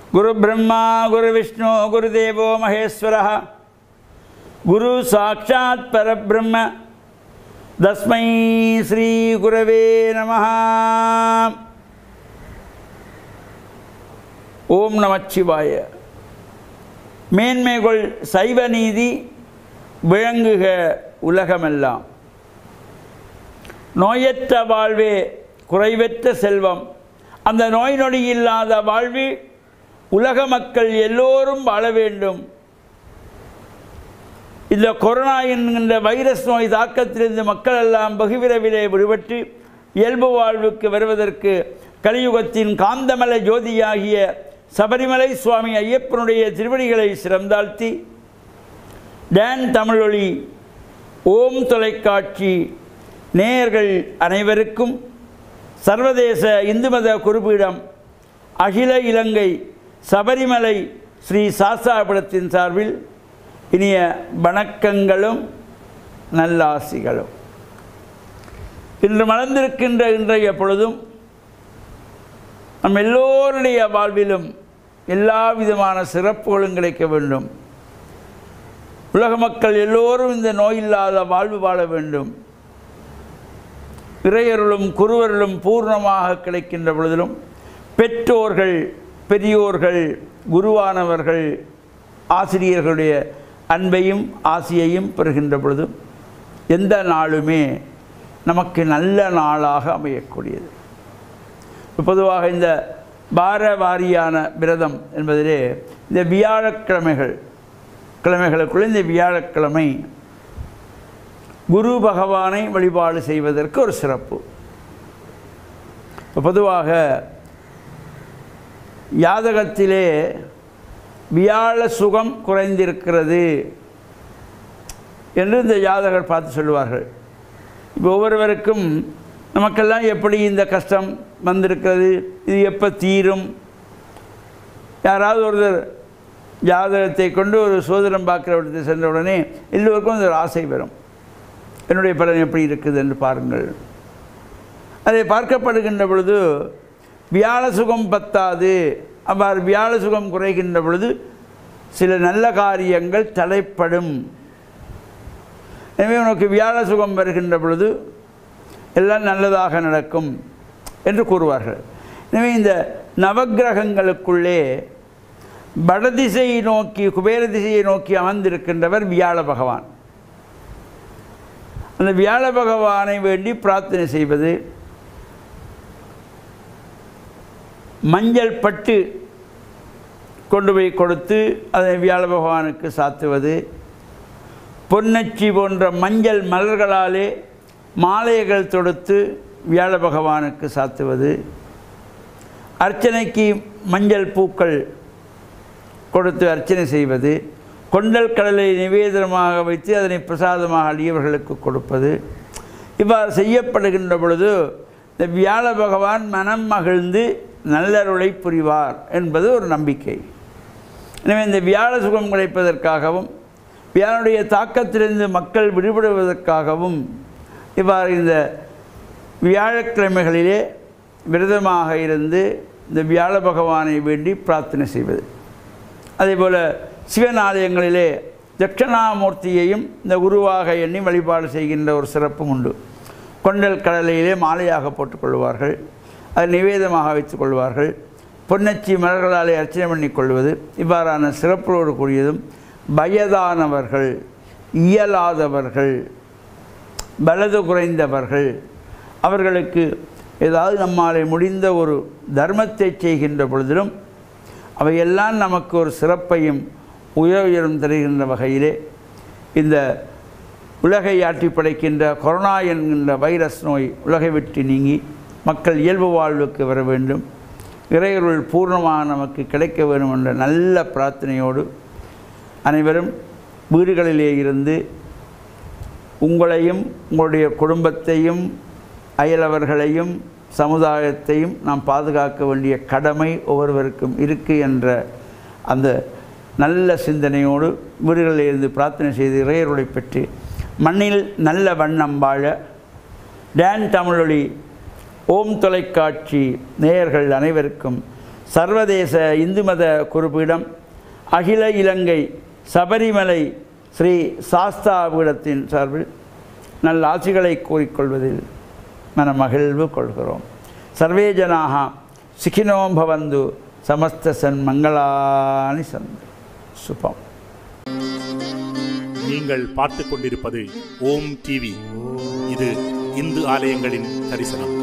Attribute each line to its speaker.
Speaker 1: குரு பிரம்மா குரு விஷ்ணு குரு தேவோ மகேஸ்வர குரு சாட்சாத் பரபிரம்ம தஸ்மை ஸ்ரீ குரவே நம ஓம் நமச்சிவாய மேன்மைகள் சைவ நீதி விளங்குக உலகமெல்லாம் நோயற்ற வாழ்வே குறைவற்ற செல்வம் அந்த நோய் நொடி இல்லாத வாழ்வில் உலக மக்கள் எல்லோரும் வாழ வேண்டும் இந்த கொரோனா என்கின்ற வைரஸ் நோய் தாக்கத்திலிருந்து மக்கள் எல்லாம் பகுவிரவிலே விடுபட்டு இயல்பு வாழ்வுக்கு வருவதற்கு கலியுகத்தின் காந்தமல ஜோதியாகிய சபரிமலை சுவாமி ஐயப்பனுடைய திருவடிகளை சிறந்தாழ்த்தி டேன் தமிழொலி ஓம் தொலைக்காட்சி நேயர்கள் அனைவருக்கும் சர்வதேச இந்து மத குறிப்பீடம் அகில இலங்கை சபரிமலை ஸ்ரீ சாஸ்தாபுரத்தின் சார்பில் இனிய வணக்கங்களும் நல்லாசிகளும் இன்று மலர்ந்திருக்கின்ற இன்றைய பொழுதும் நம் எல்லோருடைய வாழ்விலும் எல்லா விதமான சிறப்புகளும் கிடைக்க வேண்டும் உலக மக்கள் எல்லோரும் இந்த நோயில்லாத வாழ்வு வாழ வேண்டும் இறையருளும் குருவருளும் பூர்ணமாக கிடைக்கின்ற பொழுதிலும் பெற்றோர்கள் பெரியோர்கள் குருவானவர்கள் ஆசிரியர்களுடைய அன்பையும் ஆசையையும் பெறுகின்ற பொழுதும் எந்த நாளுமே நமக்கு நல்ல நாளாக அமையக்கூடியது பொதுவாக இந்த வார வாரியான விரதம் என்பதிலே இந்த வியாழக்கிழமைகள் கிழமைகளுக்குள்ள இந்த வியாழக்கிழமை குரு பகவானை வழிபாடு செய்வதற்கு ஒரு சிறப்பு பொதுவாக யாதகத்திலே வியாழ சுகம் குறைந்திருக்கிறது என்று இந்த ஜாதகர் பார்த்து சொல்லுவார்கள் இப்போ ஒவ்வொருவருக்கும் நமக்கெல்லாம் எப்படி இந்த கஷ்டம் வந்திருக்கிறது இது எப்போ தீரும் யாராவது ஒருத்தர் ஜாதகத்தை கொண்டு ஒரு சோதனம் பார்க்குறவர்கிட்ட சென்ற உடனே எல்லோருக்கும் அந்த ஒரு ஆசை வரும் என்னுடைய பலன் எப்படி இருக்குது என்று பாருங்கள் அதை பார்க்கப்படுகின்ற பொழுது வியாழ சுகம் பத்தாது அவ்வாறு வியாழ சுகம் குறைகின்ற பொழுது சில நல்ல காரியங்கள் தலைப்படும் எனவே உனக்கு வியாழ சுகம் வருகின்ற பொழுது எல்லாம் நல்லதாக நடக்கும் என்று கூறுவார்கள் எனவே இந்த நவக்கிரகங்களுக்குள்ளே வடதிசையை நோக்கி குபேர திசையை நோக்கி அமர்ந்திருக்கின்றவர் வியாழ பகவான் அந்த வியாழ பகவானை வேண்டி பிரார்த்தனை செய்வது மஞ்சள் பட்டு கொண்டு போய் கொடுத்து அதை வியாழ பகவானுக்கு சாத்துவது பொன்னச்சி போன்ற மஞ்சள் மலர்களாலே மாலைகள் தொடுத்து வியாழ பகவானுக்கு சாத்துவது அர்ச்சனைக்கு மஞ்சள் பூக்கள் கொடுத்து அர்ச்சனை செய்வது கொண்டல் கடலை நிவேதனமாக வைத்து அதனை பிரசாதமாக அடியவர்களுக்கு கொடுப்பது இவ்வாறு செய்யப்படுகின்ற பொழுது இந்த வியாழ பகவான் மனம் மகிழ்ந்து நல்லருளை புரிவார் என்பது ஒரு நம்பிக்கை எனவே இந்த வியாழ சுகம் கிடைப்பதற்காகவும் வியாழனுடைய தாக்கத்திலிருந்து மக்கள் விடுபடுவதற்காகவும் இவ்வாறு இந்த வியாழக்கிழமைகளிலே விரதமாக இருந்து இந்த வியாழ பகவானை வேண்டி பிரார்த்தனை செய்வது அதேபோல் சிவன் ஆலயங்களிலே தட்சணாமூர்த்தியையும் இந்த குருவாக எண்ணி வழிபாடு செய்கின்ற ஒரு சிறப்பும் உண்டு கொண்டல் கடலையிலே மாலையாக போட்டுக்கொள்வார்கள் அதை நிவேதமாக வைத்துக் கொள்வார்கள் பொன்னச்சி மலர்களாலே அர்ச்சனை பண்ணி கொள்வது இவ்வாறான சிறப்போடு கூடியதும் வயதானவர்கள் இயலாதவர்கள் பலது குறைந்தவர்கள் அவர்களுக்கு ஏதாவது நம்மாலே முடிந்த ஒரு தர்மத்தை செய்கின்ற பொழுதிலும் அவையெல்லாம் நமக்கு ஒரு சிறப்பையும் உயர் உயரும் தருகின்ற வகையிலே இந்த உலகை ஆட்டி படைக்கின்ற கொரோனா என்கின்ற வைரஸ் நோய் உலகை விட்டு நீங்கி மக்கள் இயல்பு வாழ்வுக்கு வர வேண்டும் இறையருள் பூர்ணமாக நமக்கு கிடைக்க வேண்டும் என்ற நல்ல பிரார்த்தனையோடு அனைவரும் வீடுகளிலே இருந்து உங்களையும் உங்களுடைய குடும்பத்தையும் அயலவர்களையும் சமுதாயத்தையும் நாம் பாதுகாக்க வேண்டிய கடமை ஒவ்வொருவருக்கும் இருக்குது என்ற அந்த நல்ல சிந்தனையோடு வீடுகளில் இருந்து பிரார்த்தனை செய்து இறையருளை பெற்று மண்ணில் நல்ல வண்ணம் வாழ டேன் தமிழொலி ஓம் தொலைக்காட்சி நேயர்கள் அனைவருக்கும் சர்வதேச இந்து மத குறிப்பீடம் அகில இலங்கை சபரிமலை ஸ்ரீ சாஸ்தா பீடத்தின் சார்பில் நல்ல ஆட்சிகளை கூறிக்கொள்வதில் மனமகிழ்வு கொள்கிறோம் சர்வே ஜனாக சுகினோம் பவந்து சமஸ்த சன் மங்களானி சந்து சுபம்
Speaker 2: நீங்கள் பார்த்துக் கொண்டிருப்பது ஓம் டிவி இது இந்து ஆலயங்களின் தரிசனம்